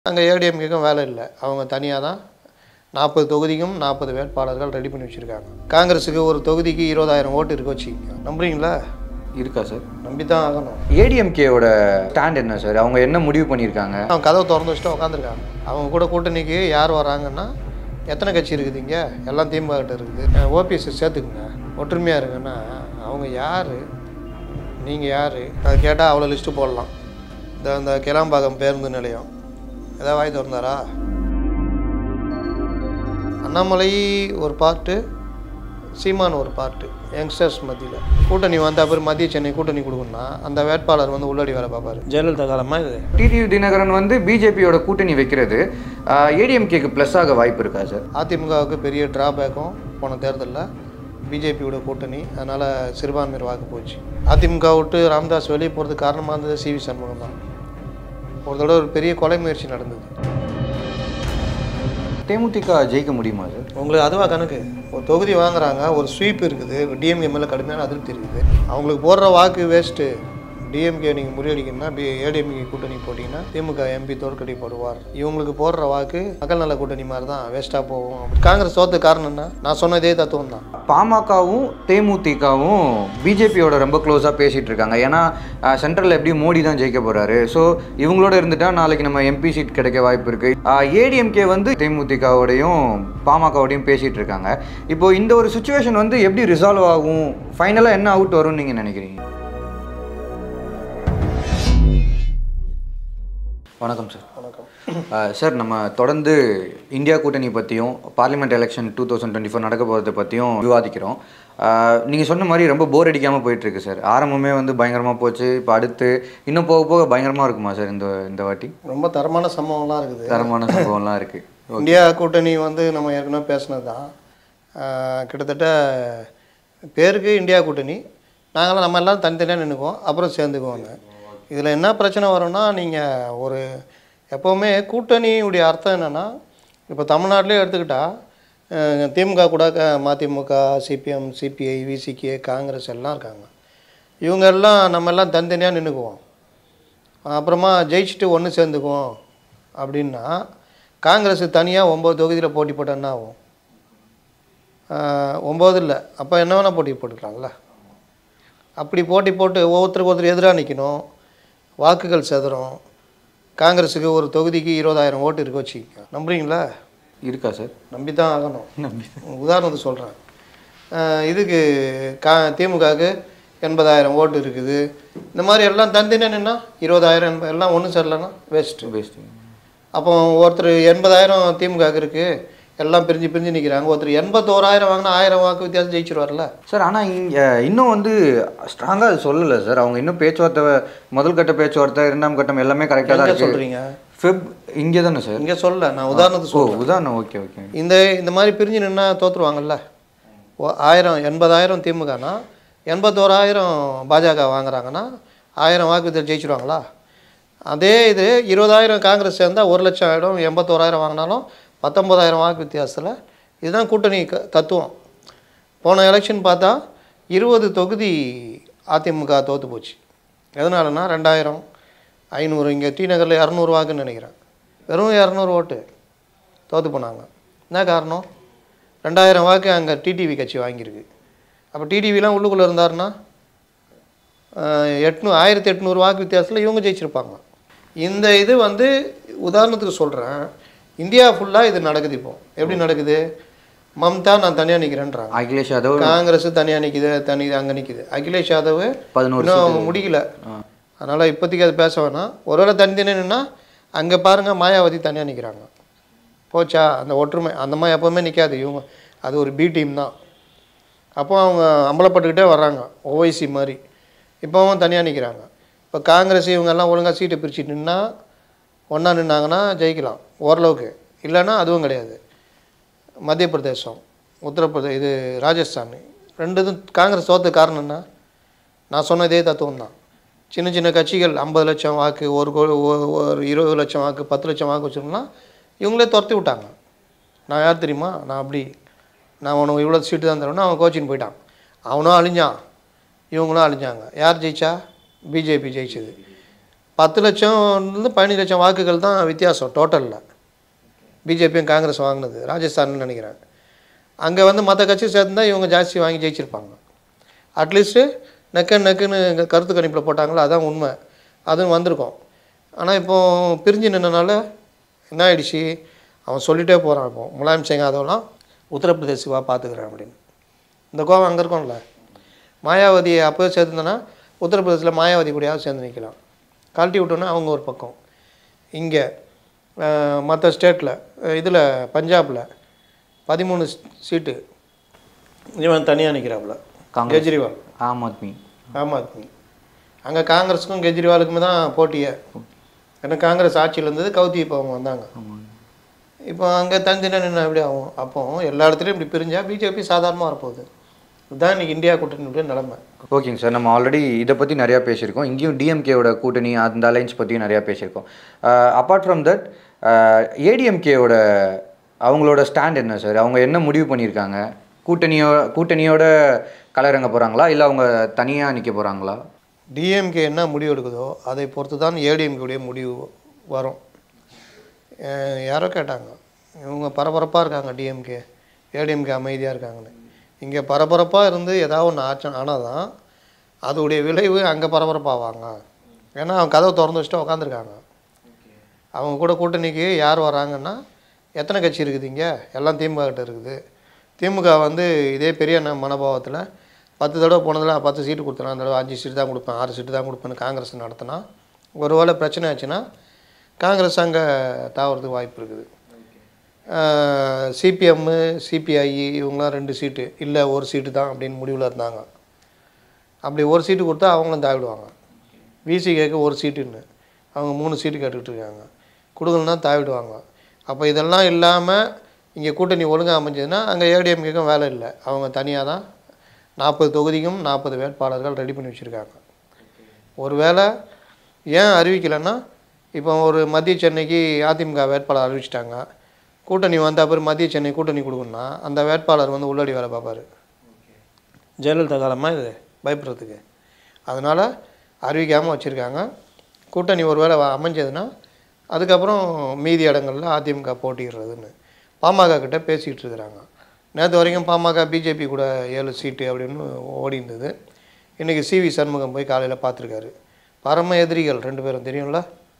அங்கே ஏடிஎம்கேக்கும் வேலை இல்லை அவங்க தனியாக தான் நாற்பது தொகுதிக்கும் நாற்பது வேட்பாளர்கள் ரெடி பண்ணி வச்சுருக்காங்க காங்கிரஸுக்கு ஒரு தொகுதிக்கு இருபதாயிரம் ஓட்டு இருக்க வச்சுக்கோங்க நம்புறீங்களா இருக்கா சார் நம்பி தான் ஆகணும் ஏடிஎம்கேவோட ஸ்டாண்ட் என்ன சார் அவங்க என்ன முடிவு பண்ணியிருக்காங்க அவங்க கதவை திறந்து வச்சுட்டு உட்காந்துருக்காங்க அவங்க கூட கூட்டணிக்கு யார் வராங்கன்னா எத்தனை கட்சி இருக்குது இங்கே எல்லாம் திமுக கிட்ட இருக்குது ஓபிஎஸ் சேர்த்துக்குங்க ஒற்றுமையாக இருக்குன்னா அவங்க யார் நீங்கள் யார் அது கேட்டால் அவ்வளோ லிஸ்ட்டு போடலாம் இந்த இந்த கிளாம்பாக்கம் பேருந்து நிலையம் ஏதாவது வாய் திறந்தாரா அண்ணாமலை ஒரு பார்ட்டு சீமான் ஒரு பார்ட்டு யங்ஸ்டர்ஸ் மத்தியில் கூட்டணி வந்த அப்புறம் மத்திய சென்னை கூட்டணி கொடுக்கணும்னா அந்த வேட்பாளர் வந்து உள்ளடி வேலை பார்ப்பாரு ஜெயலலிதா காலமாக இது டிடிவி தினகரன் வந்து பிஜேபியோட கூட்டணி வைக்கிறது ஏடிஎம்கேக்கு ப்ளஸ் ஆக வாய்ப்பு இருக்கா சார் அதிமுகவுக்கு பெரிய டிராபேக்கும் போன தேர்தலில் பிஜேபியோட கூட்டணி அதனால் சிறுபான்மையர் வாக்கு போச்சு அதிமுக விட்டு ராமதாஸ் வெளியே போகிறதுக்கு காரணமாக இருந்தது சி வி சண்முகம் தான் ஒரு தடவை ஒரு பெரிய கொலை முயற்சி நடந்தது தேமுதிக ஜெயிக்க முடியுமா சார் உங்களுக்கு அதுவா கணக்கு ஒரு தொகுதி வாங்குறாங்க ஒரு ஸ்வீப் இருக்குது டிஎம்கே மேலே கடுமையான அதிருப்தி இருக்குது அவங்களுக்கு போடுற வாக்கு வேஸ்ட்டு டிஎம்கே நீங்கள் முறியடிக்கணும்னா பி ஏடிஎம்கே கூட்டணி போட்டிங்கன்னா திமுக எம்பி தோற்கடிப்படுவார் இவங்களுக்கு போடுற வாக்கு மக்கள் நல கூட்டணி மாதிரி தான் வேஸ்ட்டாக போகும் காங்கிரஸ் தோத்த காரணம் என்ன நான் சொன்ன இதே தத்துவம் தான் பாமகவும் தேமுதிகவும் பிஜேபியோட ரொம்ப க்ளோஸாக பேசிகிட்டு இருக்காங்க ஏன்னா சென்ட்ரலில் எப்படி மோடி தான் ஜெயிக்க போகிறாரு ஸோ இவங்களோட இருந்துட்டா நாளைக்கு நம்ம எம்பி சீட் கிடைக்க வாய்ப்பு இருக்குது ஏடிஎம்கே வந்து தேமுதிகவோடையும் பாமகவோடையும் பேசிகிட்டு இருக்காங்க இப்போ இந்த ஒரு சுச்சுவேஷன் வந்து எப்படி ரிசால்வ் ஆகும் ஃபைனலாக என்ன அவுட் வரும்னு நீங்கள் நினைக்கிறீங்க வணக்கம் சார் வணக்கம் ஆஹ் சார் நம்ம தொடர்ந்து இந்தியா கூட்டணி பற்றியும் parliament election two thousand twenty four நடக்க போகிறத பற்றியும் விவாதிக்கிறோம் நீங்கள் சொன்ன மாதிரி ரொம்ப போர் அடிக்காமல் போயிட்டுருக்கு சார் ஆரம்பமே வந்து பயங்கரமாக போச்சு இப்போ அடுத்து இன்னும் போக போக பயங்கரமாக இருக்குமா சார் இந்த இந்த வாட்டி ரொம்ப தரமான சம்பவம்லாம் இருக்குது தரமான சம்பவம்லாம் இருக்குது இந்தியா கூட்டணி வந்து நம்ம ஏற்கனவே பேசினது தான் ஆஹ் கிட்டத்தட்ட பேருக்கு இந்தியா கூட்டணி நாங்களாம் நம்ம எல்லாம் தனித்தனியாக நின்றுக்குவோம் அப்புறம் சேர்ந்துக்குவோங்க இதில் என்ன பிரச்சனை வரும்னா நீங்கள் ஒரு எப்போவுமே கூட்டணியுடைய அர்த்தம் என்னென்னா இப்போ தமிழ்நாட்டிலே எடுத்துக்கிட்டால் அஹ் திமுக கூட க- மதிமுக சிபிஎம் சிபிஐ விசிகே காங்கிரஸ் எல்லாம் இருக்காங்க இவங்க எல்லாம் நம்ம எல்லாம் தனித்தனியாக நின்றுக்குவோம் அப்புறமா ஜெயிச்சுட்டு ஒன்று சேர்ந்துக்குவோம் அப்படின்னா காங்கிரஸ் தனியாக ஒம்பது தொகுதியில் போட்டி போட்டால் என்ன ஆகும் ஒம்பது இல்லை அப்போ என்ன வேணால் போட்டி போட்டுக்கலாம்ல அப்படி போட்டி போட்டு ஒவ்வொருத்தருக்கு ஒருத்தர் எதிராக நிற்கணும் வாக்குகள் செதறும் காங்கிரஸுக்கு ஒரு தொகுதிக்கு இருபதாயிரம் ஓட்டு இருக்க வச்சுக்கோங்க நம்புறீங்களா இருக்கா சார் நம்பி தான் ஆகணும் உதாரணத்துக்கு சொல்கிறேன் இதுக்கு கா திமுகவுக்கு எண்பதாயிரம் ஓட்டு இருக்குது இந்த மாதிரி எல்லாம் தந்தினே நின்னா இருபதாயிரம் எண்ப- எல்லாம் ஒன்றும் சரியில்லைன்னா வேஸ்ட்டு பெஸ்ட் அப்போ ஒருத்தர் எண்பதாயிரம் திமுகவுக்கு இருக்குது எல்லாம் பிரிஞ்சு பிரிஞ்சு நிற்கிறாங்க ஒருத்தர் எண்பத்தோராயிரம் வாங்கினா ஆயிரம் வாக்கு வித்தியாசம் ஜெயிச்சிருவார்ல சார் ஆனால் இங்கே இன்னும் வந்து ஸ்ட்ராங்காக அது சொல்லலை சார் அவங்க இன்னும் பேச்சுவார்த்தை முதல் கட்ட பேச்சுவார்த்தை இரண்டாம் கட்டம் எல்லாமே கரெக்டாக தான் எங்கே இருக்கு சொல்கிறீங்க ஃபெப் இங்கே தானே சார் இங்கே சொல்ல நான் உதாரணத்துக்கு ஓ சொல்றேன் உதாரணம் ஓகே ஓகே இந்த இந்த மாதிரி பிரிஞ்சு நின்னா தோற்றுருவாங்கல்ல ஓ- ஆயிரம் எண்பதாயிரம் திமுகனா எண்பத்தோராயிரம் பாஜக வாங்குறாங்கன்னா ஆயிரம் வாக்கு வித்தியாசம் ஜெயிச்சிருவாங்களா அதே இது இருபதாயிரம் காங்கிரஸ் சேர்ந்தால் ஒரு லட்சம் ஆகிடும் எண்பத்தோராயிரம் வாங்கினாலும் பத்தொம்பதாயிரம் வாக்கு வித்தியாசத்தில் இதுதான் கூட்டணி க- தத்துவம் போன எலெக்ஷன் பார்த்தா இருபது தொகுதி அதிமுக தோற்று போச்சு எதனாலனா ரெண்டாயிரம் ஐநூறு இங்கே டி நகரில் இரநூறு வாக்குன்னு நினைக்கிறேன் வெறும் இரநூறு ஓட்டு தோற்று போனாங்க என்ன காரணம் ரெண்டாயிரம் வாக்கு அங்கே டிடிவி கட்சி வாங்கியிருக்கு அப்போ டிடிவிலாம் உள்ளுக்குள்ளே இருந்தாருன்னா எட்நூ ஆயிரத்தி எட்நூறு வாக்கு வித்தியாசத்தில் இவங்க ஜெயிச்சிருப்பாங்க இந்த இது வந்து உதாரணத்துக்கு சொல்கிறேன் இந்தியா ஃபுல்லாக இது நடக்குது இப்போ எப்படி நடக்குது மம்தா நான் தனியாக நிற்கிறேன்றாங்க அகிலேஷ் யாதவ் காங்கிரஸ் தனியாக நிற்கிது தனி அங்கே நிற்கிது அகிலேஷ் யாதவ் பதினோரு இன்னும் முடியல அதனால் இப்போதைக்கு அது பேச வேணாம் ஒருவேளை தனித்தனின்னா அங்கே பாருங்கள் மாயாவதி தனியாக நிற்கிறாங்க போச்சா அந்த ஒற்றுமை அந்த மாதிரி எப்போவுமே நிற்காது இவங்க அது ஒரு பி டீம் தான் அப்போ அவங்க அம்பலப்பட்டுக்கிட்டே வர்றாங்க ஓவைசி மாதிரி இப்போவும் தனியாக நிற்கிறாங்க இப்போ காங்கிரஸ் இவங்கெல்லாம் ஒழுங்காக சீட்டை பிரித்து நின்னா ஒன்றா நின்னாங்கன்னா ஜெயிக்கலாம் ஓரளவுக்கு இல்லைன்னா அதுவும் கிடையாது மத்திய பிரதேசம் உத்தரப்பிரதே இது ராஜஸ்தான் ரெண்டு இதுவும் காங்கிரஸ் தோத்த காரணம் என்ன நான் சொன்ன இதே தத்துவம் தான் சின்ன சின்ன கட்சிகள் ஐம்பது லட்சம் வாக்கு ஒரு கோ- ஒ- ஒரு இருபது லட்சம் வாக்கு பத்து லட்சம் வாக்கு வச்சுருந்தா இவங்களே துரத்தி விட்டாங்க நான் யார் தெரியுமா நான் அப்படி நான் உனக்கு இவ்வளோ சீட்டு தான் தருவேன்னு அவன் கோச்சின்னு போயிட்டான் அவனும் அழிஞ்சான் இவங்களும் அழிஞ்சாங்க யார் ஜெயிச்சா பிஜேபி ஜெயிச்சது பத்து லட்சம்லேருந்து பதினஞ்சு லட்சம் வாக்குகள் தான் வித்தியாசம் டோட்டலில் பிஜேபியும் காங்கிரஸ் வாங்கினது ராஜஸ்தான்னு நினைக்கிறேன் அங்கே வந்து மற்ற கட்சி சேர்த்துருந்தா இவங்க ஜாஸ்தி வாங்கி ஜெயிச்சிருப்பாங்க அட்லீஸ்ட்டு நெக்கு நெக்குன்னு இங்கே கருத்து கணிப்பில் போட்டாங்களோ அதான் உண்மை அதுவும் வந்திருக்கும் ஆனால் இப்போ பிரிஞ்சு நின்றனால என்ன ஆயிடுச்சு அவன் சொல்லிட்டே போகிறான் இப்போ முலாயம் சிங் யாதவ்லாம் உத்தரப்பிரதேசுக்கு வா பார்த்துக்கிறேன் அப்படின்னு இந்த கோவம் அங்கே இருக்கும்ல மாயாவதி அப்போவே சேர்த்துருந்தோன்னா உத்தரப்பிரதேசில் மாயாவதி கூடயாவது சேர்ந்து நிற்கலாம் கழட்டி விட்டோன்னா அவங்க ஒரு பக்கம் இங்கே மற்ற ஸ்டேட்டில் இதில் பஞ்சாபில் பதிமூணு சீட்டு இவன் தனியாக நிற்கிறாப்புல காங்கிரஸ். கெஜ்ரிவால் ஆம் ஆத்மி ஆம் ஆத்மி அங்கே காங்கிரஸுக்கும் கெஜ்ரிவாலுக்குமே தான் போட்டியே ஏன்னா காங்கிரஸ் ஆட்சியில் இருந்தது கவுதி இப்போ அவங்க வந்தாங்க இப்போ அங்கே தனித்தனியாக நின்று எப்படி ஆகும் அப்போ எல்லா இடத்துலையும் இப்படி பிரிஞ்சால் பிஜேபி சாதாரணமாக வரப்போகுது இதுதான் இன்னைக்கு இந்தியா கூட்டணியுடைய நிலைமை ஓகேங்க சார் நம்ம ஆல்ரெடி இதை பற்றி நிறையா பேசியிருக்கோம் இங்கேயும் டிஎம்கேவோட கூட்டணி அந்த அலைன்ஸ் பற்றியும் நிறையா பேசியிருக்கோம் அப்பார்ட் ஃப்ரம் தட் ஏடிஎம்கேவோட அவங்களோட ஸ்டாண்ட் என்ன சார் அவங்க என்ன முடிவு பண்ணியிருக்காங்க கூட்டணியோ கூட்டணியோட கலரங்க போகிறாங்களா இல்லை அவங்க தனியாக நிற்க போகிறாங்களா டிஎம்கே என்ன முடிவு எடுக்குதோ அதை பொறுத்து தான் ஏடிஎம்கேடைய முடிவு வரும் அஹ் யாரோ கேட்டாங்க இவங்க பரபரப்பாக இருக்காங்க டிஎம்கே ஏடிஎம்கே அமைதியாக இருக்காங்கன்னு இங்கே பரபரப்பாக இருந்து ஏதாவது ஒன்று ஆச்சு ஆனால் தான் அதோடைய விளைவு அங்கே பரபரப்பாவாங்க ஏன்னா அவங்க கதவை திறந்து வச்சுட்டு உக்காந்துருக்காங்க அவங்க கூட கூட்டணிக்கு யார் வராங்கன்னா எத்தனை கட்சி இருக்குது இங்கே எல்லாம் திமுக கிட்ட இருக்குது திமுக வந்து இதே பெரிய ந- மனோபாவத்தில் பத்து தடவை போனதில் பத்து சீட்டு கொடுத்தனா அந்த தடவை அஞ்சு சீட்டு தான் கொடுப்பேன் ஆறு சீட்டு தான் கொடுப்பேன்னு காங்கிரஸ் நடத்தினா ஒருவேளை பிரச்சனை ஆச்சுன்னா காங்கிரஸ் அங்கே தாவறதுக்கு வாய்ப்பு இருக்குது சிபிஎம்மு சிபிஐ இவங்களாம் ரெண்டு சீட்டு இல்லை ஒரு சீட்டு தான் அப்படின்னு முடிவில் இருந்தாங்க அப்படி ஒரு சீட்டு கொடுத்தா அவங்களும் தாவிடுவாங்க விசிகேக்கு ஒரு சீட்டுன்னு அவங்க மூணு சீட்டு கேட்டுக்கிட்டு இருக்காங்க கொடுக்கலன்னா தாவிடுவாங்க அப்போ இதெல்லாம் இல்லாமல் இங்கே கூட்டணி ஒழுங்காக அமைஞ்சதுன்னா அங்கே ஏடிஎம்கேக்கும் வேலை இல்லை அவங்க தனியாக தான் நாற்பது தொகுதிக்கும் நாற்பது வேட்பாளர்கள் ரெடி பண்ணி வச்சுருக்காங்க ஒருவேளை ஏன் அறிவிக்கலைன்னா இப்போ ஒரு மத்திய சென்னைக்கு அதிமுக வேட்பாளர் அறிவிச்சிட்டாங்க கூட்டணி வந்த அப்புறம் மத்திய சென்னை கூட்டணி கொடுக்கணும்னா அந்த வேட்பாளர் வந்து உள்ளடி வேலை பார்ப்பாரு ஜெயலலிதா காலமாக இது பயப்படுறதுக்கு அதனால் அறிவிக்காமல் வச்சுருக்காங்க கூட்டணி ஒருவேளை வ- அமைஞ்சதுன்னா அதுக்கப்புறம் மீதி இடங்கள்ல அதிமுக போட்டிடுறதுன்னு பாமக கிட்ட பேசிக்கிட்டு இருக்கிறாங்க நேற்று வரைக்கும் பாமக பிஜேபி கூட ஏழு சீட்டு அப்படின்னு ஓடி இருந்தது இன்றைக்கி சிவி சண்முகம் போய் காலையில் பார்த்துருக்காரு பரம எதிரிகள் ரெண்டு பேரும் தெரியும்ல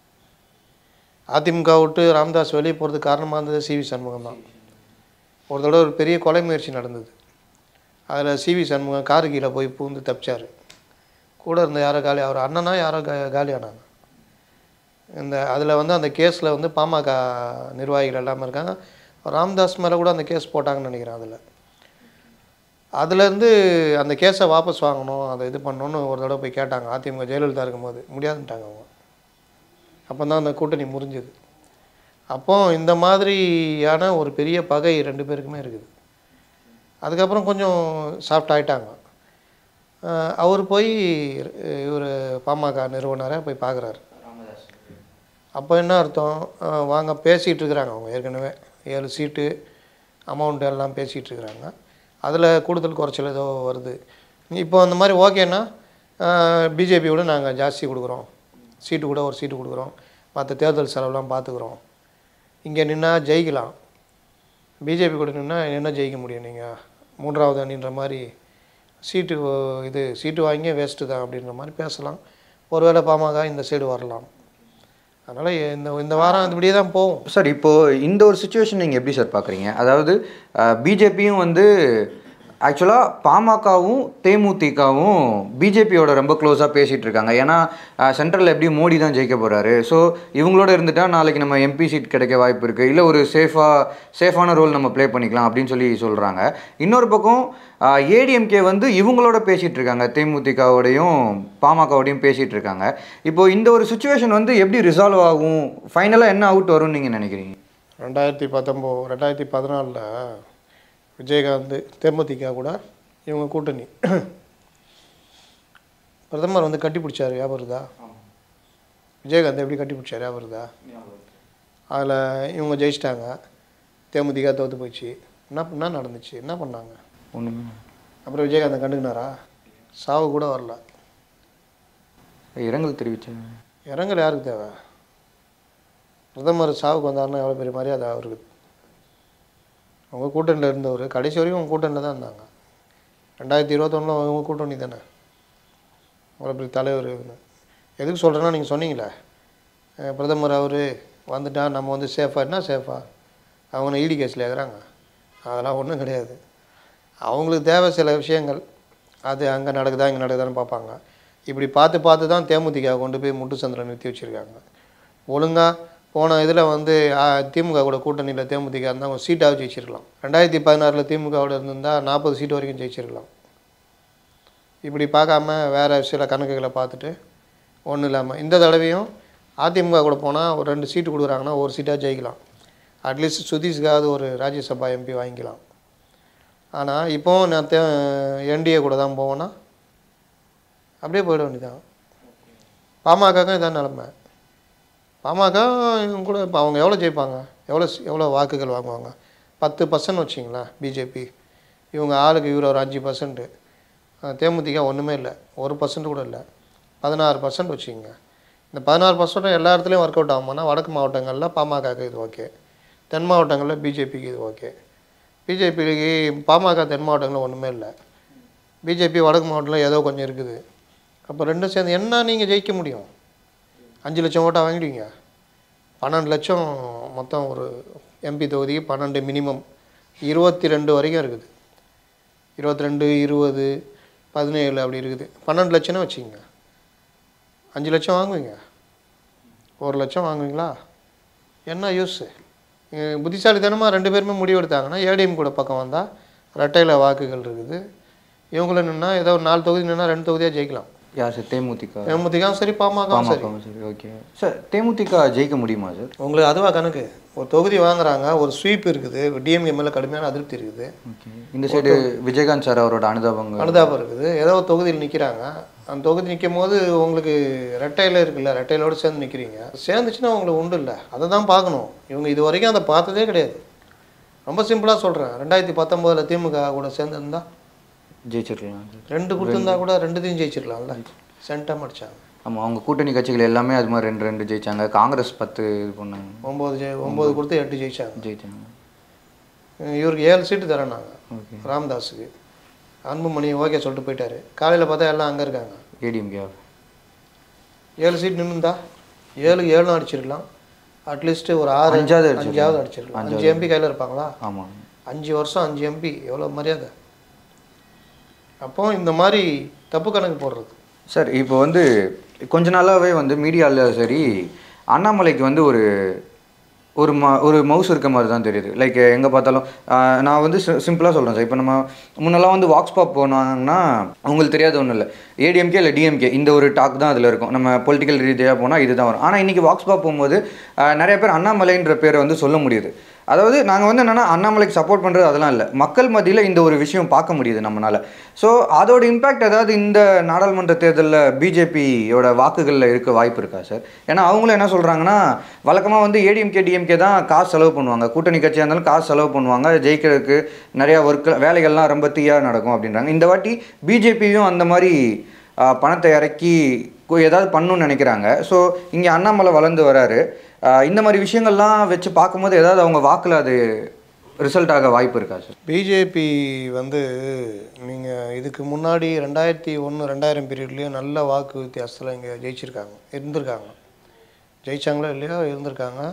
அதிமுக விட்டு ராமதாஸ் வெளியே போகிறதுக்கு காரணமாக இருந்தது சிவி சண்முகம் தான் ஒரு தடவை ஒரு பெரிய கொலை முயற்சி நடந்தது அதில் சிவி சண்முகம் காரு கீழே போய் பூந்து தப்பிச்சார் கூட இருந்த யாரோ காலி அவர் அண்ணனா யாரோ கா காலியானாங்க இந்த அதில் வந்து அந்த கேஸில் வந்து பாமக நிர்வாகிகள் எல்லாமே இருக்காங்க ராம்தாஸ் மேலே கூட அந்த கேஸ் போட்டாங்கன்னு நினைக்கிறேன் அதில் அதுலேருந்து அந்த கேஸை வாபஸ் வாங்கணும் அதை இது பண்ணணும்னு ஒரு தடவை போய் கேட்டாங்க அதிமுக ஜெயலலிதா இருக்கும்போது முடியாதுன்ட்டாங்க அவங்க அப்போ தான் அந்த கூட்டணி முறிஞ்சுது அப்போ இந்த மாதிரியான ஒரு பெரிய பகை ரெண்டு பேருக்குமே இருக்குது அதுக்கப்புறம் கொஞ்சம் சாஃப்ட் ஆயிட்டாங்க அஹ் அவர் போய் இவர் பாமக நிறுவனரை போய் பார்க்குறாரு அப்போ என்ன அர்த்தம் அஹ் வாங்க பேசிகிட்டு இருக்கிறாங்க அவங்க ஏற்கனவே ஏழு சீட்டு அமௌண்ட் எல்லாம் பேசிகிட்டு இருக்கிறாங்க அதில் கூடுதல் குறைச்சல் ஏதோ வருது இப்போ அந்த மாதிரி ஓகேன்னா பிஜேபியோட நாங்கள் ஜாஸ்தி கொடுக்குறோம் சீட்டு கூட ஒரு சீட்டு கொடுக்குறோம் மற்ற தேர்தல் செலவுலாம் பார்த்துக்குறோம் இங்கே நின்னா ஜெயிக்கலாம் பிஜேபி கூட நின்னா என்ன ஜெயிக்க முடியும் நீங்கள் மூன்றாவது அணின்ற மாதிரி சீட்டு ஓ- இது சீட்டு வாங்கி வேஸ்ட்டு தான் அப்படின்ற மாதிரி பேசலாம் ஒருவேளை பாமக இந்த சைடு வரலாம் அதனால் இந்த இந்த வாரம் இப்படியே தான் போகும் சார் இப்போது இந்த ஒரு சுச்சுவேஷன் நீங்கள் எப்படி சார் பார்க்குறீங்க அதாவது பிஜேபியும் வந்து ஆக்சுவலாக பாமகவும் தேமுதிகவும் பிஜேபியோட ரொம்ப க்ளோஸாக பேசிகிட்டு இருக்காங்க ஏன்னா சென்ட்ரலில் எப்படி மோடி தான் ஜெயிக்க போகிறாரு ஸோ இவங்களோட இருந்துட்டா நாளைக்கு நம்ம எம்பி சீட் கிடைக்க வாய்ப்பு இருக்குது இல்லை ஒரு சேஃபாக சேஃபான ரோல் நம்ம ப்ளே பண்ணிக்கலாம் அப்படின்னு சொல்லி சொல்கிறாங்க இன்னொரு பக்கம் ஏடிஎம்கே வந்து இவங்களோட பேசிகிட்டு இருக்காங்க தேமுதிகவோடையும் பாமகவோடையும் பேசிகிட்டு இருக்காங்க இப்போ இந்த ஒரு சுச்சுவேஷன் வந்து எப்படி ரிசால்வ் ஆகும் ஃபைனலாக என்ன அவுட் வரும்னு நீங்கள் நினைக்கிறீங்க ரெண்டாயிரத்தி பத்தொம்போது ரெண்டாயிரத்தி பதினாலில் விஜயகாந்த் தேமுதிக கூட இவங்க கூட்டணி பிரதமர் வந்து கட்டி பிடிச்சாரு ஞாபகம் இருக்குதா விஜயகாந்த் எப்படி கட்டி பிடிச்சாரு ஞாபகம் இருக்குதா அதில் இவங்க ஜெயிச்சிட்டாங்க தேமுதிக தோற்று போயிடுச்சு என்ன என்ன நடந்துச்சு என்ன பண்ணாங்க ஒன்றுமே அப்புறம் விஜயகாந்த் கண்டுக்கினாரா சாவு கூட வரல இரங்கல் தெரிவித்தேன் இரங்கல் யாருக்கு தேவை பிரதமர் சாவுக்கு வந்தாருன்னா எவ்வளோ பெரிய மரியாதை அவருக்கு உங்கள் கூட்டணியில் இருந்தவர் கடைசி வரைக்கும் உங்கள் கூட்டணியில் தான் இருந்தாங்க ரெண்டாயிரத்தி இருபத்தொன்னில் உங்கள் கூட்டணி தானே அவ்வளோ பெரிய தலைவர் இவரு. எதுக்கு சொல்கிறேன்னா நீங்கள் சொன்னீங்களே அஹ் பிரதமர் அவர் வந்துட்டா நம்ம வந்து சேஃபாக என்ன சேஃபாக அவங்க ஈடி கேஸில் ஏற்கிறாங்க அதெல்லாம் ஒன்றும் கிடையாது அவங்களுக்கு தேவை சில விஷயங்கள் அது அங்கே நடக்குதா இங்கே நடக்குதான்னு பார்ப்பாங்க இப்படி பார்த்து பார்த்து தான் தேமுதிக கொண்டு போய் முட்டு சந்திரன் நிறுத்தி வச்சுருக்காங்க ஒழுங்காக போன இதில் வந்து ஆ, திமுக கூட கூட்டணியில் தேமுதிக இருந்தால் ஒரு சீட்டாக ஜெயிச்சிருக்கலாம் ரெண்டாயிரத்தி பதினாறில் திமுகவோட இருந்திருந்தால் நாற்பது சீட்டு வரைக்கும் ஜெயிச்சிருக்கலாம் இப்படி பார்க்காம வேறு சில கணக்குகளை பார்த்துட்டு ஒன்றும் இல்லாமல் இந்த தடவையும் அதிமுக கூட போனால் ஒரு ரெண்டு சீட்டு கொடுக்குறாங்கன்னா ஒரு சீட்டாக ஜெயிக்கலாம் அட்லீஸ்ட் சுதீஷ்காவது ஒரு ராஜ்யசபா எம்பி வாங்கிக்கலாம் ஆனால் இப்போ நான் தே என்டிஏ கூட தான் போவேன்னா அப்படியே போயிட வேண்டியதான் பாமகக்கும் இதான் நிலமை பாமக இவங்க கூட இப்போ அவங்க எவ்வளோ ஜெயிப்பாங்க எவ்வளோ சி- எவ்வளோ வாக்குகள் வாங்குவாங்க பத்து பர்சன்ட் வச்சிங்களேன் பிஜேபி இவங்க ஆளுக்கு இவர் ஒரு அஞ்சு பர்சன்ட்டு தேமுதிக ஒன்றுமே இல்லை ஒரு பர்சன்ட் கூட இல்லை பதினாறு பர்சன்ட் வச்சுக்கோங்க இந்த பதினாறு பர்சன்ட் எல்லா இடத்துலையும் ஒர்க் அவுட் ஆகுமானா வடக்கு மாவட்டங்களில் பாமகக்கு இது ஓகே தென் மாவட்டங்களில் பிஜேபிக்கு இது ஓகே பிஜேபிக்கு பாமக தென் மாவட்டங்களில் ஒன்றுமே இல்லை பிஜேபி வடக்கு மாவட்டத்தில் ஏதோ கொஞ்சம் இருக்குது அப்போ ரெண்டும் சேர்ந்து என்ன நீங்கள் ஜெயிக்க முடியும் அஞ்சு லட்சம் ஓட்டை வாங்கிடுவீங்க பன்னெண்டு லட்சம் மொத்தம் ஒரு எம்பி தொகுதிக்கு பன்னெண்டு மினிமம் இருபத்தி ரெண்டு வரைக்கும் இருக்குது இருபத்தி ரெண்டு இருபது பதினேழு அப்படி இருக்குது பன்னெண்டு லட்சம்னு வச்சுக்கோங்க அஞ்சு லட்சம் வாங்குவீங்க ஒரு லட்சம் வாங்குவீங்களா என்ன யூஸு புத்திசாலித்தனமாக ரெண்டு பேருமே முடிவு எடுத்தாங்கன்னா ஏடிஎம் கூட பக்கம் வந்தால் ரெட்டையில் வாக்குகள் இருக்குது இவங்களும் நின்னா ஏதோ ஒரு நாலு தொகுதி நின்னா ரெண்டு தொகுதியாக ஜெயிக்கலாம் யார் சார் தேமுதிக தேமுதிகவும் சரி பாமகவும் சரி பாமகவும் சரி ஓகே சார் தேமுதிக ஜெயிக்க முடியுமா சார் உங்களுக்கு அதுவா கணக்கு ஒரு தொகுதி வாங்குறாங்க ஒரு ஸ்வீப் இருக்குது டிஎம்கே மேலே கடுமையான அதிருப்தி இருக்குது ஓகே இந்த சைடு விஜயகாந்த் சார் அவரோட அனுதாபங்கள் அனுதாபம் இருக்குது ஏதோ ஒரு தொகுதியில் நிற்கிறாங்க அந்த தொகுதி நிற்கும் போது உங்களுக்கு ரெட்டையில் இருக்குல்ல ரெட்டையிலோடு சேர்ந்து நிற்கிறீங்க சேர்ந்துச்சுன்னா உங்களுக்கு உண்டு இல்லை அதை தான் பார்க்கணும் இவங்க இது வரைக்கும் அதை பார்த்ததே கிடையாது ரொம்ப சிம்பிளாக சொல்கிறேன் ரெண்டாயிரத்தி பத்தொம்போதில் திமுக கூட சேர்ந்துருந்தா ஜெயிச்சிருக்கலாம் சார் ரெண்டு கொடுத்துருந்தா கூட ரெண்டுத்தையும் ஜெயிச்சிருக்கலாம்ல சென்டம் அடிச்சாங்க ஆமாம் அவங்க கூட்டணி கட்சிகள் எல்லாமே அது மாதிரி ரெண்டு ரெண்டு ஜெயிச்சாங்க காங்கிரஸ் பத்து இது பண்ணாங்க ஒம்பது ஜெய் ஒம்பது கொடுத்து எட்டு ஜெயிச்சாங்க ஜெயிச்சாங்க இவருக்கு ஏழு சீட்டு தரேனாங்க ஓகே ராமதாஸுக்கு அன்புமணி ஓகே சொல்லிட்டு போயிட்டாரு காலையில் பார்த்தா எல்லாம் அங்கே இருக்காங்க ஏடிஎம்கே ஏழு சீட் நின்றுந்தா ஏழுக்கு ஏழும் அடிச்சிருக்கலாம் அட்லீஸ்ட் ஒரு ஆறு அஞ்சாவது அடிச்சிருக்கலாம். அஞ்சாவது அடிச்சிருக்கலாம் அஞ்சு எம்பி கையில் இருப்பாங்களா ஆமாம் அஞ்சு வருஷம் அஞ்சு எம்பி எவ்வளோ மரியாதை அப்போ இந்த மாதிரி தப்பு கணக்கு போடுறது சார் இப்போ வந்து கொஞ்ச நாளாகவே வந்து மீடியாவில் சரி அண்ணாமலைக்கு வந்து ஒரு ஒரு ம ஒரு மவுஸ் இருக்க மாதிரி தான் தெரியுது லைக் எங்கே பார்த்தாலும் ஆஹ், நான் வந்து சிம்பிளாக சொல்கிறேன் சார் இப்போ நம்ம முன்னெல்லாம் வந்து வாக்ஸ் பாப் போனாங்கன்னா உங்களுக்கு தெரியாத ஒன்றும் இல்லை ஏடிஎம்கே இல்லை டிஎம்கே இந்த ஒரு டாக் தான் அதில் இருக்கும் நம்ம பொலிட்டிக்கல் ரீதியாக போனால் இதுதான் வரும் ஆனால் இன்றைக்கி வாக்ஸ் பாப் போகும்போது ஆஹ், நிறைய பேர் அண்ணாமலைன்ற பேரை வந்து சொல்ல முடியுது அதாவது நாங்கள் வந்து என்னென்னா அண்ணாமலைக்கு சப்போர்ட் பண்ணுறது அதெல்லாம் இல்லை மக்கள் மத்தியில் இந்த ஒரு விஷயம் பார்க்க முடியுது நம்மளால் ஸோ அதோட இம்பேக்ட் ஏதாவது இந்த நாடாளுமன்ற தேர்தலில் பிஜேபியோட வாக்குகளில் இருக்க வாய்ப்பு இருக்கா சார் ஏன்னா அவங்களும் என்ன சொல்கிறாங்கன்னா வழக்கமாக வந்து ஏடிஎம்கே டிஎம்கே தான் காசு செலவு பண்ணுவாங்க கூட்டணி கட்சியாக இருந்தாலும் காசு செலவு பண்ணுவாங்க ஜெயிக்கிறதுக்கு நிறையா ஒர்க் வேலைகள்லாம் ரொம்ப தீயாக நடக்கும் அப்படின்றாங்க இந்த வாட்டி பிஜேபியும் அந்த மாதிரி ஆ, பணத்தை இறக்கி கு- ஏதாவது பண்ணணும்னு நினைக்கிறாங்க ஸோ இங்கே அண்ணாமலை வளர்ந்து வராரு ஆ, இந்த மாதிரி விஷயங்கள்லாம் வச்சு பார்க்கும்போது ஏதாவது அவங்க வாக்கில் அது ரிசல்ட் ஆக வாய்ப்பு இருக்கா சார் பிஜேபி வந்து நீங்கள் இதுக்கு முன்னாடி ரெண்டாயிரத்தி ஒன்று ரெண்டாயிரம் பீரியட்லேயும் நல்ல வாக்கு வித்தியாசத்தில் இங்கே ஜெயிச்சிருக்காங்க இருந்திருக்காங்க ஜெயிச்சாங்களோ இல்லையோ இருந்திருக்காங்க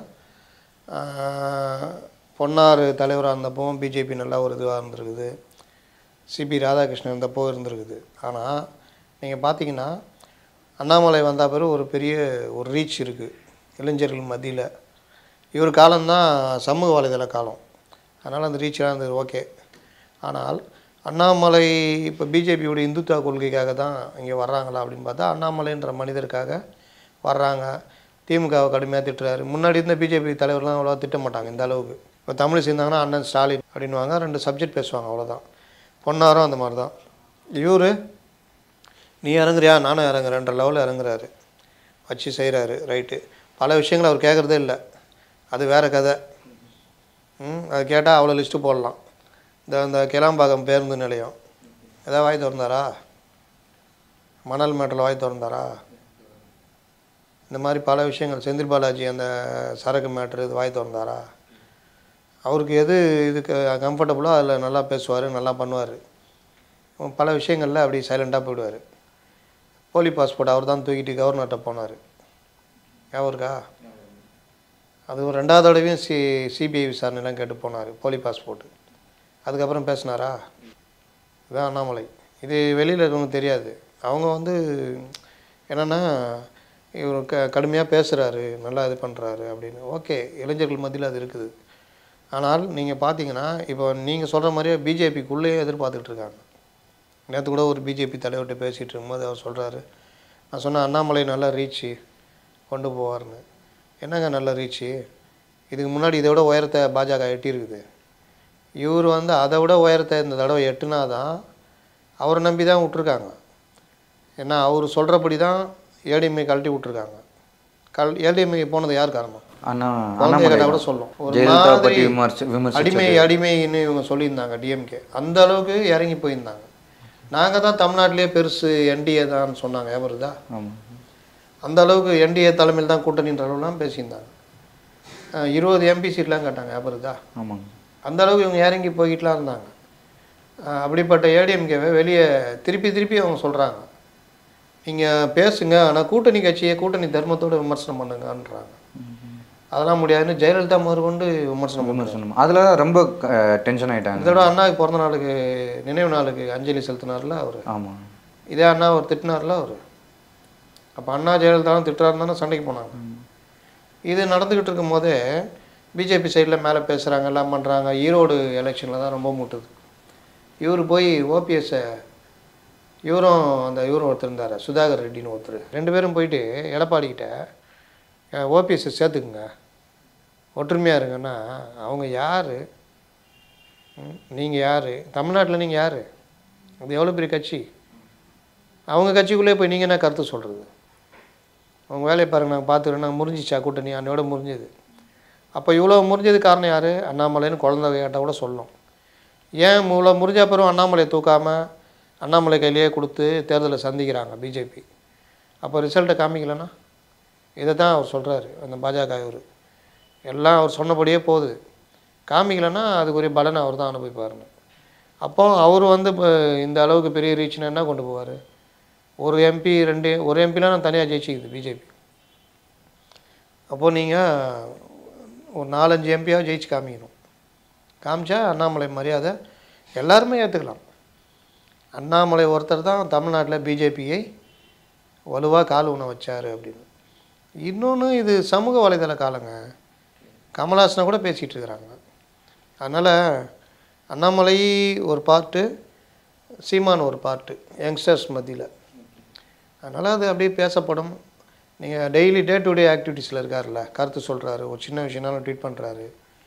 ஆஹ், பொன்னார் தலைவராக இருந்தப்போ பிஜேபி நல்லா ஒரு இதுவாக இருந்திருக்குது சிபி ராதாகிருஷ்ணன் இருந்தப்போ இருந்திருக்குது ஆனால் நீங்கள் பார்த்தீங்கன்னா அண்ணாமலை வந்த பிறகு ஒரு பெரிய ஒரு ரீச் இருக்குது இளைஞர்கள் மத்தியில் இவர் காலம்தான் சமூக வலைதள காலம் அதனால் அந்த ரீச்லாம் இருந்தது ஓகே ஆனால் அண்ணாமலை இப்போ பிஜேபியோட இந்துத்துவ கொள்கைக்காக தான் இங்கே வர்றாங்களா அப்படின்னு பார்த்தா அண்ணாமலைன்ற மனிதருக்காக வர்றாங்க திமுகவை கடுமையாக திட்டுறாரு முன்னாடி இருந்த பிஜேபி தலைவர்லாம் அவ்வளோவா திட்ட மாட்டாங்க இந்த அளவுக்கு இப்போ தமிழ் சேர்ந்தாங்கன்னா அண்ணன் ஸ்டாலின் அப்படின்வாங்க ரெண்டு சப்ஜெக்ட் பேசுவாங்க அவ்வளோதான் பொன்னாரும் அந்த மாதிரி தான் இவர் நீ இறங்குறியா நானும் இறங்குறேன்ற லெவலில் இறங்குறாரு வச்சு செய்கிறாரு ரைட்டு பல விஷயங்கள் அவர் கேட்குறதே இல்லை அது வேறு கதை ம் அது கேட்டால் அவ்வளோ லிஸ்ட்டு போடலாம் இந்த இந்த கிளாம்பாக்கம் பேருந்து நிலையம் ஏதாவது வாய் திறந்தாரா மணல் மேட்டில் வாய் திறந்தாரா இந்த மாதிரி பல விஷயங்கள் செந்தில் பாலாஜி அந்த சரக்கு மேட்ரு இது வாய் திறந்தாரா அவருக்கு எது இதுக்கு கம்ஃபர்டபுளோ அதில் நல்லா பேசுவார் நல்லா பண்ணுவார் பல விஷயங்களில் அப்படி சைலண்ட்டாக போயிடுவார் போலி பாஸ்போர்ட் அவர் தான் தூக்கிட்டு கவர்னர்கிட்ட போனார் ஞாபகம் இருக்கா அது ஒரு ரெண்டாவது தடவையும் சி சிபிஐ விசாரணைலாம் கேட்டு போனார் போலி பாஸ்போர்ட்டு அதுக்கப்புறம் பேசினாரா இதுதான் அண்ணாமலை இது வெளியில் இருக்கவங்க தெரியாது அவங்க வந்து என்னென்னா இவர் க கடுமையாக பேசுகிறாரு நல்லா இது பண்ணுறாரு அப்படின்னு ஓகே இளைஞர்கள் மத்தியில் அது இருக்குது ஆனால் நீங்கள் பார்த்தீங்கன்னா இப்போ நீங்கள் சொல்கிற மாதிரியே பிஜேபிக்குள்ளேயே எதிர்பார்த்துட்டு இருக்காங்க நேற்று கூட ஒரு பிஜேபி தலைவர்கிட்ட பேசிகிட்டு இருக்கும்போது அவர் சொல்கிறாரு நான் சொன்னேன் அண்ணாமலை நல்லா ரீச்சு கொண்டு போவார்னு என்னங்க நல்ல ரீச்சு இதுக்கு முன்னாடி இதை விட உயரத்தை பாஜக எட்டியிருக்குது இவர் வந்து அதை விட உயரத்தை இந்த தடவை எட்டுனா தான் அவரை நம்பி தான் விட்ருக்காங்க ஏன்னா அவர் சொல்கிறபடி தான் ஏடிஎம்ஐ கழட்டி விட்ருக்காங்க கல் ஏடிஎம்ஐ போனது யார் காரணம் அண்ணா குழந்தைய அண்ணாமலை கேட்டால் கூட சொல்லும் ஒரு ஜெயலலிதா பற்றி மாதிரி விமர்சி விமர்சி அடிமை அடிமைன்னு இவங்க சொல்லியிருந்தாங்க டிஎம்கே அந்த அளவுக்கு இறங்கி போயிருந்தாங்க நாங்கள் தான் தமிழ்நாட்டிலே பெருசு என்டிஏ தான் சொன்னாங்க எவருதா ஆமாம் அந்த அளவுக்கு என்டிஏ தலைமையில் தான் கூட்டணின்ற அளவுலாம் பேசியிருந்தாங்க அஹ் இருபது எம்பி சீட்லாம் கேட்டாங்க எவருதா ஆமாங்க அந்த அளவுக்கு இவங்க இறங்கி போய்கிட்டுலாம் இருந்தாங்க அஹ் அப்படிப்பட்ட ஏடிஎம்கேவை வெளியே திருப்பி திருப்பி அவங்க சொல்கிறாங்க நீங்கள் பேசுங்க ஆனால் கூட்டணி கட்சியை கூட்டணி தர்மத்தோட விமர்சனம் பண்ணுங்கன்றாங்க அதெல்லாம் முடியாதுன்னு ஜெயலலிதா முதற்கொண்டு விமர்சனம் பண்ணுறாங்க விமர்சனம் அதில் ரொம்ப டென்ஷன் ஆயிட்டாங்க இதோட அண்ணாவுக்கு பிறந்த நாளுக்கு நினைவு நாளுக்கு அஞ்சலி செலுத்தினார்ல அவர் ஆமாம் இதே அண்ணா அவர் திட்டினார்ல அவர் அப்போ அண்ணா ஜெயலலிதாவும் திட்டுறாருன்னு தானே சண்டைக்கு போனாங்க இது நடந்துக்கிட்டு இருக்கும் போதே பிஜேபி சைடில் மேலே பேசுகிறாங்க எல்லாம் பண்ணுறாங்க ஈரோடு எலெக்ஷனில் தான் ரொம்ப மூட்டுது இவர் போய் ஓபிஎஸ்ஸை இவரும் அந்த இவரும் ஒருத்தர் இருந்தார் சுதாகர் ரெட்டின்னு ஒருத்தர் ரெண்டு பேரும் போயிட்டு எடப்பாடிக்கிட்ட ஓபிஎஸ்ஸை சேர்த்துக்குங்க ஒற்றுமையாக இருங்கன்னா அவங்க யார் நீங்கள் யார் தமிழ்நாட்டில் நீங்கள் யார் அது எவ்வளோ பெரிய கட்சி அவங்க கட்சிக்குள்ளே போய் நீங்கள் என்ன கருத்து சொல்கிறது அவங்க வேலையை பாருங்க நாங்கள் பார்த்துக்கிறோம் நாங்கள் முறிஞ்சிச்சா கூட்டணி அன்னையோட முறிஞ்சது அப்போ இவ்வளோ முறிஞ்சது காரணம் யார் அண்ணாமலைன்னு குழந்தை கேட்டால் கூட சொல்லும் ஏன் இவ்வளோ முறிஞ்ச பிறகு அண்ணாமலையை தூக்காமல் அண்ணாமலை கையிலேயே கொடுத்து தேர்தலை சந்திக்கிறாங்க பிஜேபி அப்போ ரிசல்ட்டை காமிக்கலன்னா இதை தான் அவர் சொல்கிறாரு அந்த பாஜக இவர் எல்லாம் அவர் சொன்னபடியே போகுது காமிக்கலன்னா அதுக்குரிய பலனை அவர் தான் அனுபவிப்பாருங்க அப்போ அவர் வந்து இப்போ இந்த அளவுக்கு பெரிய ரீச்னா என்ன கொண்டு போவார் ஒரு எம்பி ரெண்டு ஒரு எம்பிலாம் நான் தனியாக ஜெயிச்சிக்குது பிஜேபி அப்போது நீங்கள் ஒரு நாலஞ்சு எம்பியாக ஜெயிச்சு காமிக்கணும் காமிச்சா அண்ணாமலை மரியாதை எல்லாருமே ஏற்றுக்கலாம் அண்ணாமலை ஒருத்தர் தான் தமிழ்நாட்டில் பிஜேபியை வலுவாக கால் ஊன வச்சார் அப்படின்னு இன்னொன்று இது சமூக வலைதள காலங்க கமல்ஹாசனை கூட பேசிகிட்டு இருக்கிறாங்க அதனால் அண்ணாமலை ஒரு பார்ட்டு சீமான் ஒரு பார்ட்டு யங்ஸ்டர்ஸ் மத்தியில் அதனால் அது அப்படியே பேசப்படும் நீங்கள் டெய்லி டே டு டே ஆக்டிவிட்டீஸில் இருக்கார்ல கருத்து சொல்கிறாரு ஒரு சின்ன விஷயம்னாலும் ட்வீட் பண்ணுறாரு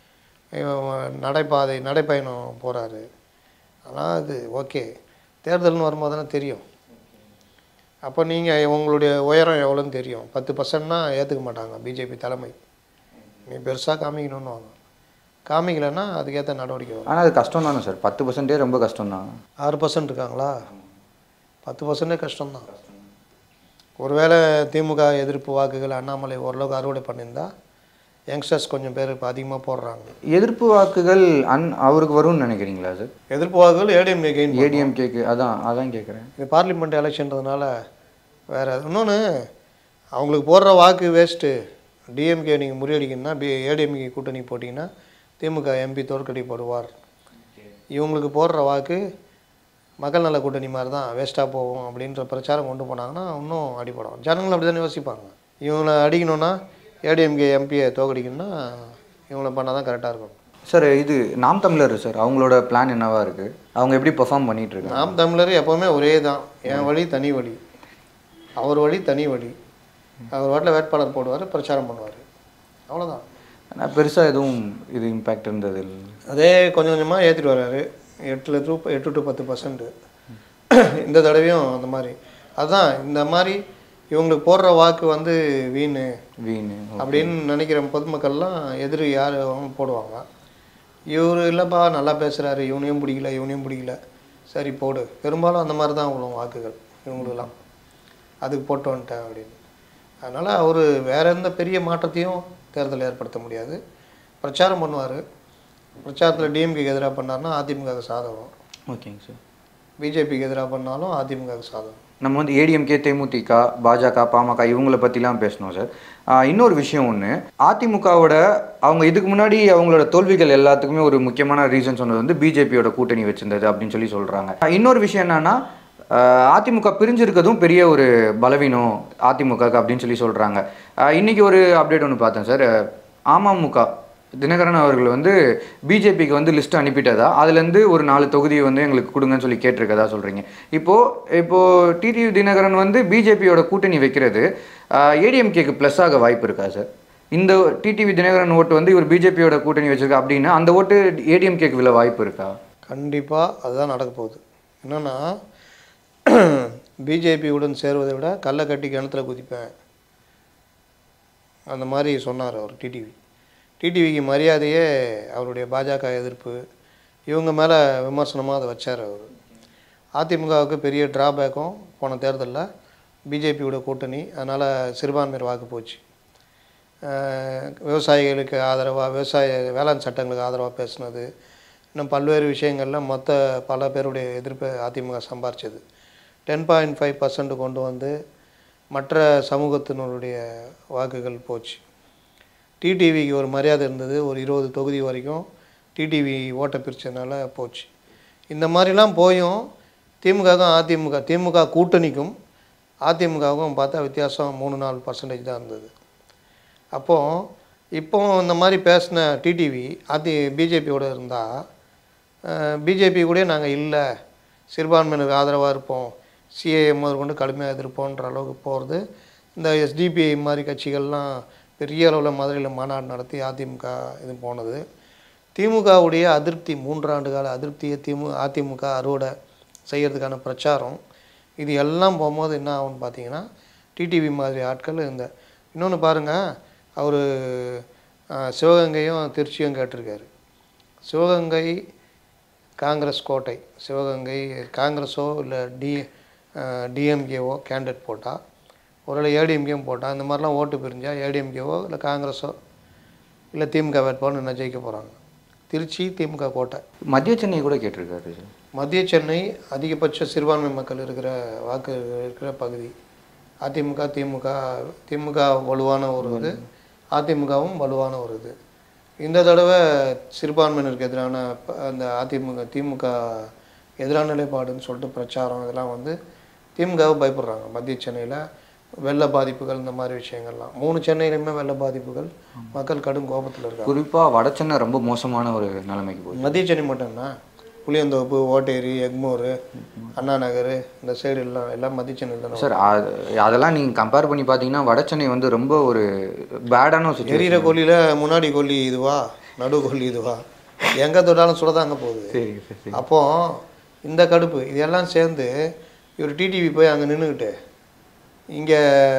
நடைபாதை நடைப்பயணம் போகிறாரு ஆனால் அது ஓகே தேர்தல்னு வரும்போது தானே தெரியும் அப்போ நீங்கள் உங்களுடைய உயரம் எவ்வளோன்னு தெரியும் பத்து பர்சன்ட்னா ஏற்றுக்க மாட்டாங்க பிஜேபி தலைமை நீ பெருசாக காமிக்கணும்னு வாங்க காமிக்கலைன்னா அதுக்கேற்ற நடவடிக்கை வரும் ஆனால் அது கஷ்டம் தானே சார் பத்து பர்சன்டே ரொம்ப கஷ்டம் தான் ஆறு பர்சன்ட் இருக்காங்களா பத்து பர்சன்டே கஷ்டம்தான் ஒருவேளை திமுக எதிர்ப்பு வாக்குகள் அண்ணாமலை ஓரளவுக்கு அறுவடை பண்ணியிருந்தா யங்ஸ்டர்ஸ் கொஞ்சம் பேர் இப்போ அதிகமாக போடுறாங்க எதிர்ப்பு வாக்குகள் அன் அவருக்கு வரும்னு நினைக்கிறீங்களா சார் எதிர்ப்பு வாக்குகள் ஏடிஎம்கே கெயின் ஏடிஎம்கேக்கு அதான் அதான் கேட்குறேன் இது பார்லிமெண்ட் எலெக்ஷன்றதுனால வேறு இன்னொன்று அவங்களுக்கு போடுற வாக்கு வேஸ்ட்டு டிஎம்கே நீங்கள் முறியடிக்கணும்னா பி ஏடிஎம்கே கூட்டணி போட்டிங்கன்னா திமுக எம்பி தோற்கடிப்படுவார் இவங்களுக்கு போடுற வாக்கு மக்கள் நல கூட்டணி மாதிரி தான் வேஸ்ட்டாக போகும் அப்படின்ற பிரச்சாரம் கொண்டு போனாங்கன்னா இன்னும் அடிப்படும் ஜனங்கள் அப்படி தானே யோசிப்பாங்க இவங்களை அடிக்கணும்னா ஏடிஎம்கே எம்பியை தோக்கடிக்கணும்னா இவங்களை பண்ணால் தான் கரெக்டாக இருக்கும் சார் இது நாம் தமிழர் சார் அவங்களோட பிளான் என்னவா இருக்கு அவங்க எப்படி பெர்ஃபார்ம் பண்ணிட்டு இருக்காங்க நாம் தமிழர் எப்போவுமே ஒரே தான் என் வழி தனி வழி அவர் வழி தனி வழி அவர் வாட்டில் வேட்பாளர் போடுவார் பிரச்சாரம் பண்ணுவார் அவ்வளோதான் ஆனால் பெருசாக எதுவும் இது இம்பேக்ட் இருந்தது இல்லை அதே கொஞ்சம் கொஞ்சமாக ஏற்றிட்டு வர்றாரு எட்டுல டு எட்டு டு பத்து பர்சன்ட் இந்த தடவையும் அந்த மாதிரி அதுதான் இந்த மாதிரி இவங்களுக்கு போடுற வாக்கு வந்து வீண் வீணு அப்படின்னு நினைக்கிற பொதுமக்கள்லாம் எதிர் யார் போடுவாங்க இவர் இல்லைப்பா நல்லா பேசுகிறாரு இவனையும் பிடிக்கல இவனையும் பிடிக்கல சரி போடு பெரும்பாலும் அந்த மாதிரி தான் விழும் வாக்குகள் இவங்களுக்கெல்லாம் அதுக்கு போட்டு வந்துட்டேன் அப்படின்னு அதனால் அவர் வேற எந்த பெரிய மாற்றத்தையும் தேர்தலில் ஏற்படுத்த முடியாது பிரச்சாரம் பண்ணுவார் பிரச்சாரத்தில் டிஎம்கேக்கு எதிராக பண்ணாருன்னா அதிமுக சாதகம் ஓகேங்க சார் பிஜேபிக்கு எதிராக பண்ணாலும் அதிமுக சாதகம் நம்ம வந்து ஏடிஎம்கே தேமுதிக பாஜக பாமக இவங்கள பற்றிலாம் பேசணும் சார் ஆஹ் இன்னொரு விஷயம் ஒன்று அதிமுகவோட அவங்க இதுக்கு முன்னாடி அவங்களோட தோல்விகள் எல்லாத்துக்குமே ஒரு முக்கியமான ரீசன் சொன்னது வந்து பிஜேபியோட கூட்டணி வச்சிருந்தது அப்படின்னு சொல்லி சொல்கிறாங்க இன்னொரு விஷயம் என்னன்னா ஆஹ் அதிமுக பிரிஞ்சிருக்கிறதும் பெரிய ஒரு பலவீனம் அதிமுக அப்படின்னு சொல்லி சொல்கிறாங்க இன்னைக்கு ஒரு அப்டேட் ஒன்று பார்த்தேன் சார் அமமுக தினகரன் அவர்கள் வந்து பிஜேபிக்கு வந்து லிஸ்ட் அனுப்பிட்டதா அதுலேருந்து ஒரு நாலு தொகுதியை வந்து எங்களுக்கு கொடுங்கன்னு சொல்லி கேட்டிருக்கதா சொல்கிறீங்க இப்போது இப்போது டிடிவி தினகரன் வந்து பிஜேபியோட கூட்டணி வைக்கிறது ஏடிஎம்கேக்கு ப்ளஸ் ஆக வாய்ப்பு இருக்கா சார் இந்த டிடிவி தினகரன் ஓட்டு வந்து இவர் பிஜேபியோட கூட்டணி வச்சிருக்கா அப்படின்னா அந்த ஓட்டு ஏடிஎம்கேக்கு விழ வாய்ப்பு இருக்கா கண்டிப்பாக அதுதான் நடக்க போகுது என்னென்னா பிஜேபியுடன் சேருவதை விட கல்லை கட்டி கிணத்துல குதிப்பேன் அந்த மாதிரி சொன்னார் அவர் டிடிவி டிடிவிக்கு மரியாதையே அவருடைய பாஜக எதிர்ப்பு இவங்க மேலே விமர்சனமாக அதை வச்சார் அவர் அதிமுகவுக்கு பெரிய டிராபேக்கும் போன தேர்தலில் பிஜேபியோட கூட்டணி அதனால் சிறுபான்மையர் வாக்கு போச்சு அஹ் விவசாயிகளுக்கு ஆதரவாக விவசாய வேளாண் சட்டங்களுக்கு ஆதரவாக பேசுனது இன்னும் பல்வேறு விஷயங்களில் மொத்த பல பேருடைய எதிர்ப்பை அதிமுக சம்பாரிச்சது டென் பாயிண்ட் ஃபைவ் பர்சன்ட் கொண்டு வந்து மற்ற சமூகத்தினருடைய வாக்குகள் போச்சு டிடிவிக்கு ஒரு மரியாதை இருந்தது ஒரு இருபது தொகுதி வரைக்கும் டிடிவி ஓட்டை பிரிச்சதுனால போச்சு இந்த மாதிரிலாம் போயும் திமுகவுக்கும் அதிமுக திமுக கூட்டணிக்கும் அதிமுகவுக்கும் பார்த்தா வித்தியாசம் மூணு நாலு பர்சன்டேஜ் தான் இருந்தது அப்போது இப்போ இந்த மாதிரி பேசின டிடிவி அதி பிஜேபியோட இருந்தால் பிஜேபி கூட நாங்கள் இல்லை சிறுபான்மையினருக்கு ஆதரவாக இருப்போம் சிஏஎம் முதல் கொண்டு கடுமையாக எதிர்ப்போன்ற அளவுக்கு போகிறது இந்த எஸ்டிபிஐ மாதிரி கட்சிகள்லாம் பெரிய அளவில் மதுரையில் மாநாடு நடத்தி அதிமுக இது போனது திமுகவுடைய அதிருப்தி மூன்றாண்டு கால அதிருப்தியை திமு அதிமுக அறுவடை செய்யறதுக்கான பிரச்சாரம் இது எல்லாம் போகும்போது என்ன ஆகும்னு பார்த்தீங்கன்னா டிடிவி மாதிரி ஆட்கள் இந்த இன்னொன்று பாருங்கள் அவர் சிவகங்கையும் திருச்சியும் கேட்டிருக்காரு சிவகங்கை காங்கிரஸ் கோட்டை சிவகங்கை காங்கிரஸோ இல்லை டி டிஎம்கேவோ கேண்டிடேட் போட்டால் ஒருவேளை ஏடிஎம்கேவும் போட்டால் இந்த மாதிரிலாம் ஓட்டு பிரிஞ்சால் ஏடிஎம்கேவோ இல்லை காங்கிரஸோ இல்லை திமுக வேட்பாளர் என்ன ஜெயிக்க போகிறாங்க திருச்சி திமுக கோட்டை மத்திய சென்னை கூட கேட்டிருக்காரு சார் மத்திய சென்னை அதிகபட்ச சிறுபான்மை மக்கள் இருக்கிற வாக்கு இருக்கிற பகுதி அதிமுக திமுக திமுக வலுவான ஒரு இது அதிமுகவும் வலுவான ஒரு இது இந்த தடவை சிறுபான்மையினருக்கு எதிரான ப- அந்த அதிமுக திமுக எதிரான நிலைப்பாடுன்னு சொல்லிட்டு பிரச்சாரம் இதெல்லாம் வந்து திமுகவை பயப்படுறாங்க மத்திய சென்னையில் வெள்ள பாதிப்புகள் இந்த மாதிரி விஷயங்கள்லாம் மூணு சென்னையிலுமே வெள்ள பாதிப்புகள் மக்கள் கடும் கோபத்தில் இருக்காங்க குறிப்பாக வட சென்னை ரொம்ப மோசமான ஒரு நிலைமைக்கு போகுது மத்திய சென்னை மட்டும்னா புளியந்தோப்பு ஓட்டேரி எக்மோர் அண்ணா நகர் இந்த சைடு எல்லாம் எல்லாம் மத்திய சென்னை தானே சார் அது- அதெல்லாம் நீங்கள் கம்பேர் பண்ணி பார்த்தீங்கன்னா வட சென்னை வந்து ரொம்ப ஒரு பேடான சுச்சுவேஷன் எரியிற கொல்லியில் முன்னாடி கொல்லி இதுவா நடு கொல்லி இதுவா எங்கே தொட்டாலும் சுடதாங்க போகுது சரி சரி அப்போ இந்த கடுப்பு இதெல்லாம் சேர்ந்து இவர் டிடிவி போய் அங்கே நின்றுக்கிட்டு இங்கே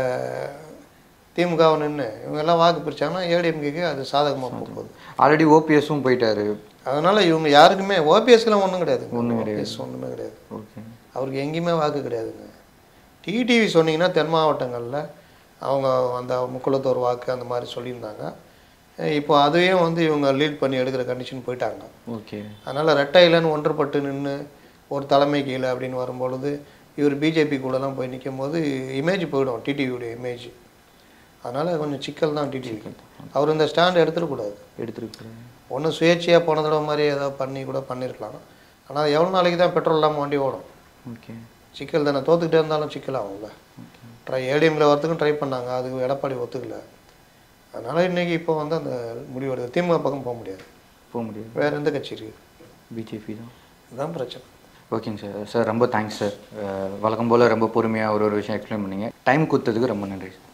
திமுகவை நின்று இவங்கெல்லாம் வாக்கு பிரிச்சாங்கன்னா ஏடிஎம்கேக்கு அது சாதகமாக போகுது ஆல்ரெடி ஓபிஎஸும் போயிட்டாரு அதனால் இவங்க யாருக்குமே ஓபிஎஸ்க்கெலாம் ஒன்றும் கிடையாது ஓபிஎஸ் ஒன்றுமே கிடையாது ஓகே அவருக்கு எங்கேயுமே வாக்கு கிடையாதுங்க டிடிவி சொன்னீங்கன்னா தென் மாவட்டங்களில் அவங்க அந்த முக்குளத்தோர் வாக்கு அந்த மாதிரி சொல்லியிருந்தாங்க அஹ் இப்போ அதையும் வந்து இவங்க லீட் பண்ணி எடுக்கிற கண்டிஷன் போயிட்டாங்க ஓகே அதனால் ரெட்டையிலன்னு ஒன்றுபட்டு நின்று ஒரு தலைமை கீழே அப்படின்னு வரும்பொழுது இவர் பிஜேபி கூடலாம் போய் நிற்கும் போது இமேஜ் போயிடும் டிடிவியுடைய இமேஜ் அதனால் கொஞ்சம் சிக்கல் தான் டிடிவி அவர் இந்த ஸ்டாண்ட் எடுத்துடக்கூடாது எடுத்துருக்குறேன் ஒன்றும் சுயேட்சையாக போன தடவை மாதிரி ஏதோ பண்ணி கூட பண்ணியிருக்கலாம் ஆனால் எவ்வளோ நாளைக்கு தான் பெட்ரோல் இல்லாமல் வண்டி ஓடும் ஓகே சிக்கல் தானே தோத்துக்கிட்டே இருந்தாலும் சிக்கல் ஆகும்ல ட்ரை ஏடிஎம்ல வரத்துக்கும் ட்ரை பண்ணாங்க அதுக்கு எடப்பாடி ஒத்துக்கல அதனால் இன்றைக்கி இப்போ வந்து அந்த முடிவு எடுக்குது திமுக பக்கம் போக முடியாது போக முடியாது வேறு எந்த கட்சி இருக்குது பிஜேபி தான் இதுதான் பிரச்சனை ஓகேங்க சார் சார் ரொம்ப தேங்க்ஸ் சார் வழக்கம் போல் ரொம்ப பொறுமையாக ஒரு ஒரு விஷயம் எக்ஸ்பிளைன் பண்ணீங்க டைம் கொடுத்ததுக்கு ரொம்ப நன்றி சார்